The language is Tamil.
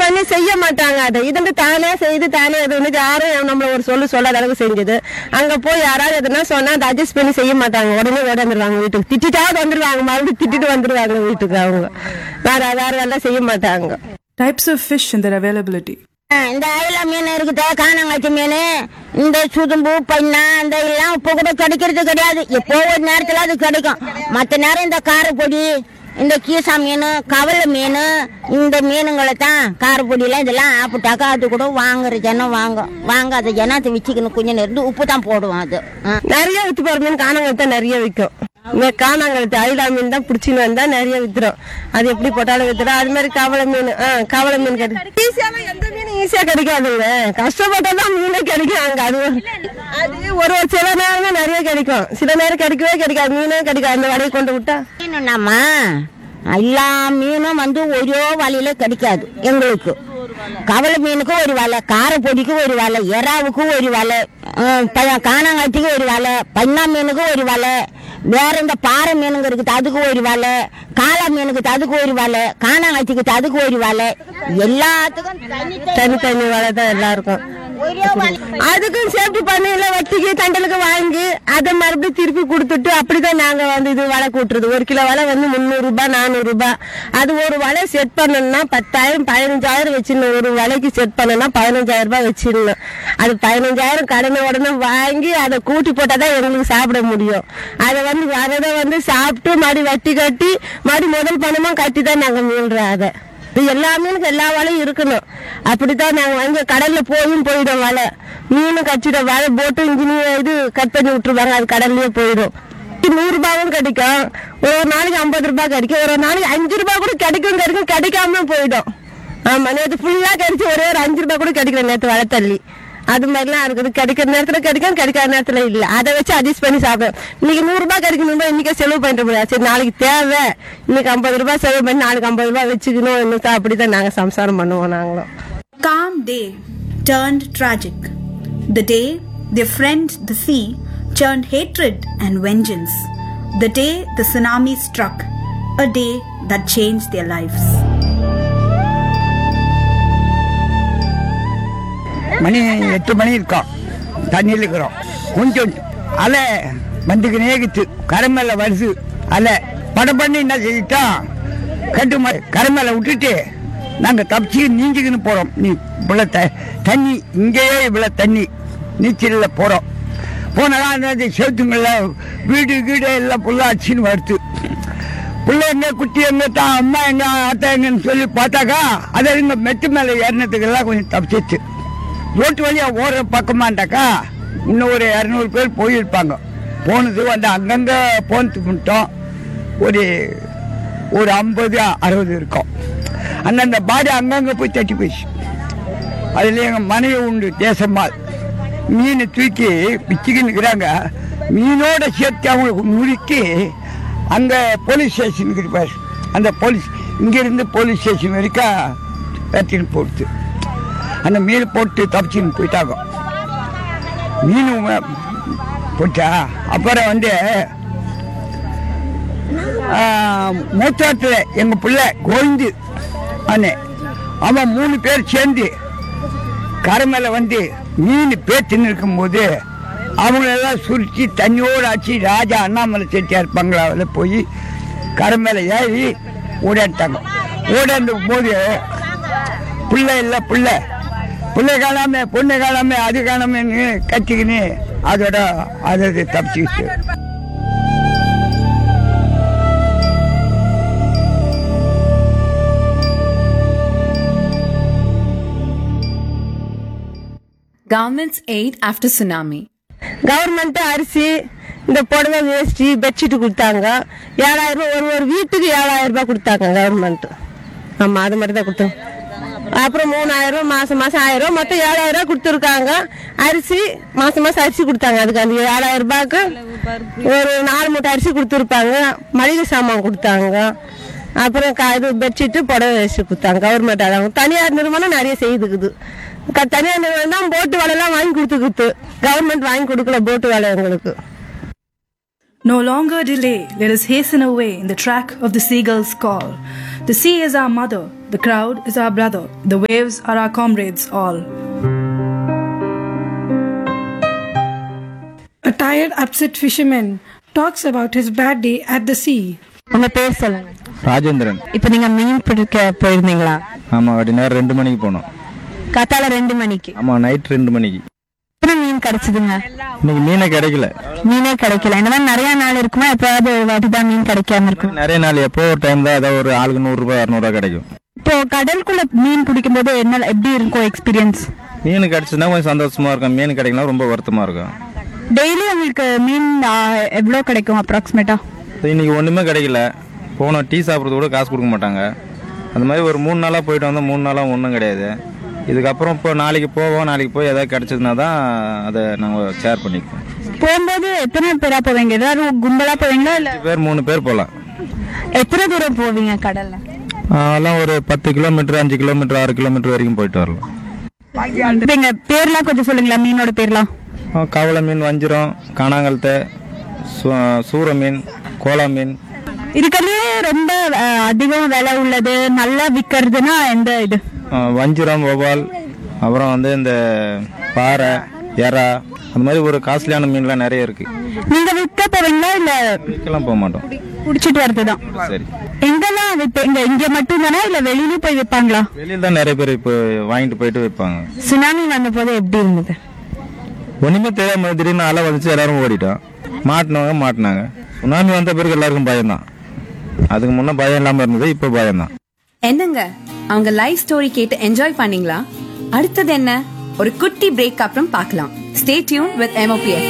பண்ணி செய்ய மாட்டாங்க அதை இது வந்து தானே செய்து தானே இது வந்து யாரும் நம்மள ஒரு சொல்லு சொல்லாத அளவுக்கு செஞ்சது அங்க போய் யாராவது எதுனா சொன்னா அதை அட்ஜஸ்ட் பண்ணி செய்ய மாட்டாங்க உடனே ஓட வந்துருவாங்க வீட்டுக்கு திட்டிட்டாவது வந்துருவாங்க மறுபடியும் திட்டிட்டு வந்துருவாங்க வீட்டுக்கு அவங்க வேற வேற வேலை செய்ய மாட்டாங்க Types of fish and their availability. ஆ, இந்த அயில மீன் இருக்குது காணாங்காட்சி மீன் இந்த சுதும்பு பண்ணா இந்த எல்லாம் இப்போ கூட கிடைக்கிறது கிடையாது எப்போ ஒரு நேரத்துல அது கிடைக்கும் மற்ற நேரம் இந்த காரப்பொடி இந்த கீசா மீன் கவலை மீன் இந்த மீனுங்களை தான் காரப்பொடியெல்லாம் இதெல்லாம் ஆப்பிட்டாக்கா அது கூட வாங்குற ஜனம் வாங்கும் வாங்காத ஜனம் அதை வச்சுக்கணும் கொஞ்சம் நேரம் உப்பு தான் போடுவோம் அது ஆ. நிறைய வித்து போற மீன் காணாங்கழுத்து தான் நிறைய விற்கும் இந்த காணாங்கழுத்து அயிலா மீன் தான் பிடிச்சின்னு வந்தா நிறைய வித்துரும் அது எப்படி போட்டாலும் வித்துரும் அது மாதிரி கவலை மீன் ஆ கவலை மீன் கிடைக்கும் ஈஸியாலாம் எந்த மீன் ஈஸியா கிடைக்காதுங்க கஷ்டப்பட்டாதான் மீனே கிடைக்கும் அங்க அது அது ஒரு ஒரு சில நேரம் தான் நிறைய கிடைக்கும் சில நேரம் கிடைக்கவே கிடைக்காது மீனே கிடைக்காது அந்த வலையை கொண்டு விட்டா மீனுன்னாமா எல்லா மீனும் வந்து ஒரே வலையில கிடைக்காது எங்களுக்கு கவலை மீனுக்கு ஒரு வலை காரப்பொடிக்கு ஒரு வலை எறாவுக்கு ஒரு வலை ஹம், ப- காணாங்காட்டிக்கு ஒரு வலை பன்னா மீனுக்கு ஒரு வலை வேற இந்த பாறை மீனுங்க இருக்குது அதுக்கு ஒரு வலை காளா மீனுக்கு அதுக்கு ஒரு வலை காணாங்காட்டிக்கு அதுக்கு ஒரு வலை எல்லாத்துக்கும் தனித்தனி தனித்தனி வலை தான் எல்லாருக்கும் ஒரே வலை அதுக்கும் சேஃப்டி பண்ணல வட்டிக்கு தண்டலுக்கு வாங்கி அதை மறுபடியும் திருப்பி கொடுத்துட்டு அப்படிதான் நாங்க வந்து இது வலை கூட்டுறது ஒரு கிலோ வலை வந்து முந்நூறு ரூபாய் நானூறு ரூபாய் அது ஒரு வலை செட் பண்ணணும்னா பத்தாயிரம் பதினஞ்சாயிரம் வச்சிடணும் ஒரு வலைக்கு செட் பண்ணணும்னா பதினஞ்சாயிரம் ரூபாய் வச்சிடணும் அது பதினஞ்சாயிரம் கடனை உடனே வாங்கி அதை கூட்டி போட்டாதான் எங்களுக்கு சாப்பிட முடியும் அதை வந்து அதை வந்து சாப்பிட்டு மறுபடி வட்டி கட்டி மறுபடி முதல் பணமா கட்டி தான் நாங்க மீள்றோம் அதை இது எல்லா மீனுக்கும் எல்லா வலையும் இருக்கணும் அப்படித்தான் நாங்க வாங்கி கடல்ல போயும் போயிடும் வலை மீனும் கச்சிடும் வலை போட்டு இன்ஜினியர் இது கட் பண்ணி விட்டுருவாங்க அது கடல்லயே போயிடும் நூறு ரூபாயும் கிடைக்கும் ஒரு நாளைக்கு ஐம்பது ரூபாய் கிடைக்கும் ஒரு நாளைக்கு அஞ்சு ரூபாய் கூட கிடைக்கும் கிடைக்கும் கிடைக்காம போயிடும் ஆமா நேற்று ஃபுல்லா கிடைச்சு ஒரே ஒரு அஞ்சு ரூபாய் கூட கிடைக்கல நேற்று வலை தள்ளி அது மாதிரிலாம் இருக்குது கிடைக்கிற நேரத்துல கிடைக்கும் கிடைக்காத நேரத்துல இல்ல அதை வச்சு அட்ஜஸ்ட் பண்ணி சாப்பிடும் இன்னைக்கு நூறு ரூபாய் கிடைக்கணும் இன்னைக்கே செலவு பண்ணிட்டு முடியாது சரி நாளைக்கு தேவை இன்னைக்கு ஐம்பது ரூபாய் செலவு பண்ணி நாளைக்கு ஐம்பது ரூபாய் வச்சுக்கணும் இன்னும் அப்படிதான் நாங்க சம்சாரம் பண்ணுவோம் நாங்களும் calm day turned tragic. The day their friend the sea turned hatred and vengeance. The day the tsunami struck, a day that changed their lives. மணி எட்டு மணி இருக்கும் தண்ணியில் இருக்கிறோம் கொஞ்சம் அலை வந்துக்கினே இருக்குது கரை மேலே வருது அலை படம் பண்ணி என்ன செஞ்சிட்டோம் கட்டு ம- கரை மேலே விட்டுட்டு நாங்கள் தப்பிச்சு நீஞ்சிக்கின்னு போகிறோம் நீ இவ்வளோ த தண்ணி இங்கேயே இவ்வளோ தண்ணி நீச்சலில் போகிறோம் போனதான் அந்த செவத்துங்கள வீடு கீடு எல்லாம் ஃபுல்லாக அடிச்சுன்னு வருது பிள்ளை எங்க குட்டி எங்க தான் அம்மா எங்க ஆத்தா எங்கன்னு சொல்லி பார்த்தாக்கா அதை இங்க மெத்து மேலே ஏறினதுக்கெல்லாம் கொஞ்சம் தப்பிச்சிச்சு ரோட்டு வழியா ஓடுற பக்கமாண்டாக்கா இன்னும் ஒரு இரநூறு பேர் போயிருப்பாங்க போனது வந்து அங்கங்க போனது மட்டும் ஒரு ஒரு ஐம்பது அறுபது இருக்கும் அந்தந்த பாடி அங்கங்க போய் தட்டி போயிடுச்சு அதுல எங்க மனைவி உண்டு தேசம்மாள் மீனை தூக்கி பிச்சுக்கின்னு இருக்கிறாங்க மீனோட சேர்த்து அவங்க நுறுக்கி அங்க போலீஸ் ஸ்டேஷனுக்கு இருப்பார் அந்த போலீஸ் இங்கிருந்து போலீஸ் ஸ்டேஷன் வரைக்கும் ஏற்றின்னு போடுது அந்த மீன் போட்டு தப்பிச்சுன்னு போயிட்டாங்க மீன் உ- போச்சா அப்புறம் வந்து மூத்தாத்தில் எங்கள் பிள்ளை கோவிந்து அண்ணே அவன் மூணு பேர் சேர்ந்து கரை மேல வந்து மீன் பேத்துன்னு இருக்கும்போது அவங்களெல்லாம் சுருட்டி தண்ணியோடு ஆச்சு ராஜா அண்ணாமலை செட்டியார் பங்களாவில் போய் கரை மேல ஏறி ஓடாட்டாங்க ஓடாந்த போது பிள்ளை இல்லை பிள்ளை பிள்ளை காணாம பொண்ணு காணாம அது காணாமன்னு கத்திக்கின்னு அதோட அதை தப்பிச்சுக்கிச்சு Government's aid after tsunami. Government அரிசி இந்த புடவை வேஷ்டி பெட்ஷீட் கொடுத்தாங்க ஏழாயிரம் ரூபாய் ஒரு ஒரு வீட்டுக்கு ஏழாயிரம் ரூபாய் கொடுத்தாங்க கவர்மெண்ட் ஆமா அது மாதிரி தான் கொடுத்தாங்க அப்புறம் மூணாயிரம் ரூபாய் மாசம் மாசம் ஆயிரம் ரூபாய் மொத்தம் ஏழாயிரம் ரூபாய் கொடுத்துருக்காங்க அரிசி மாசம் மாசம் அரிசி கொடுத்தாங்க அதுக்கு அந்த ஏழாயிரம் ரூபாய்க்கு ஒரு நாலு மூட்டை அரிசி கொடுத்துருப்பாங்க மளிகை சாமான் கொடுத்தாங்க அப்புறம் க- இது பெட்ஷீட்டு புடவை வேஷ்டி கொடுத்தாங்க கவர்மெண்ட் அதான் தனியார் நிறுவனம் நிறைய செய்துக்குது க- தனியார் நிறுவனம் தான் போட்டு வேலைலாம் வாங்கி கொடுத்துக்குது கவர்மெண்ட் வாங்கி கொடுக்கல போட்டு வேலை எங்களுக்கு No longer delay, let us hasten away in the track of the seagull's call. The sea is our mother, The crowd is our brother. The waves are our comrades all. A tired, upset fisherman talks about his bad day at the sea. உங்க பேர் சொல்லுங்க ராஜேந்திரன் இப்ப நீங்க மீன் பிடிக்க போயிருந்தீங்களா ஆமாம் அப்படி நேரம் ரெண்டு மணிக்கு போனோம் காத்தால ரெண்டு மணிக்கு ஆமாம் நைட் ரெண்டு மணிக்கு எத்தனை மீன் கிடைச்சதுங்க இன்னைக்கு மீனே கிடைக்கல மீனே கிடைக்கல இந்த மாதிரி நிறைய நாள் இருக்குமா எப்பயாவது ஒரு வாட்டி தான் மீன் கிடைக்காம இருக்கும் நிறைய நாள் எப்போ ஒரு டைம் தான் ஏதாவது ஒரு ஆளுக்கு நூறுரூபா இரநூறுவா கிடைக்கும் இப்போ கடலுக்குள்ள மீன் பிடிக்கும் போது என்ன எப்படி இருக்கும் எக்ஸ்பீரியன்ஸ் மீன் கிடைச்சதுன்னா கொஞ்சம் சந்தோஷமா இருக்கும் மீன் கிடைக்கலாம் ரொம்ப வருத்தமா இருக்கும் டெய்லி உங்களுக்கு மீன் எவ்வளோ கிடைக்கும் அப்ராக்சிமேட்டா இப்ப இன்னைக்கு ஒன்றுமே கிடைக்கல போனோம் டீ சாப்பிட்றது கூட காசு கொடுக்க மாட்டாங்க அந்த மாதிரி ஒரு மூணு நாளாக போயிட்டு வந்தோம் மூணு நாளாக ஒன்றும் கிடையாது இதுக்கப்புறம் இப்போ நாளைக்கு போவோம் நாளைக்கு போய் எதாவது கிடைச்சதுன்னா தான் அதை நாங்கள் ஷேர் பண்ணிக்குவோம் போகும்போது எத்தனை பேரா போவீங்க ஏதாவது கும்பலா போவீங்களா இல்ல அஞ்சு பேர் மூணு பேர் போகலாம் எத்தனை தூரம் போவீங்க கடல்ல அதெல்லாம் ஒரு பத்து கிலோமீட்டர் அஞ்சு கிலோமீட்டர் ஆறு கிலோமீட்டர் வரைக்கும் போயிட்டு வரலாம் இப்ப எங்க பேர்லாம் கொஞ்சம் சொல்லுங்களா மீனோட பேர்லாம் ஆ, கவள மீன் வஞ்சிரம் காணாங்கழுத்தை சூ- சூர மீன் கோலா மீன் இதுக்கல்லயே ரொம்ப அஹ், அதிகம் விலை உள்ளது நல்லா விக்கிறதுனா எந்த இது ஆ, வஞ்சிரம் வௌவால் அப்புறம் வந்து இந்த பாறை எறா அந்த மாதிரி ஒரு காஸ்ட்லியான மீன்லாம் நிறைய இருக்கு நீங்க விற்க போவீங்களா இல்ல விற்கலாம் போக மாட்டோம் குடிச்சிட்டு வரதுதான் சரி எங்கெல்லாம் விற்பீங்க இங்க மட்டும் தானே இல்ல வெளியில போய் விற்பாங்களா வெளியில் தான் நிறைய பேர் இப்போ வாங்கிட்டு போயிட்டு விற்பாங்க சுனாமி வந்த போது எப்படி இருந்தது ஒன்றுமே தெரியாம திடீர்னு அலை வந்துச்சு எல்லாரும் ஓடிட்டோம் மாட்டினவங்க மாட்டினாங்க சுனாமி வந்த பிறகு எல்லாருக்கும் பயம்தான் அதுக்கு முன்னே பயம் இல்லாமல் இருந்தது இப்போ பயம்தான் என்னங்க அவங்க லைஃப் ஸ்டோரி கேட்டு என்ஜாய் பண்ணீங்களா அடுத்தது என்ன ஒரு குட்டி பிரேக் அப்புறம் பார்க்கலாம் ஸ்டே டியூன் வித் எம்ஓபிஎஃப்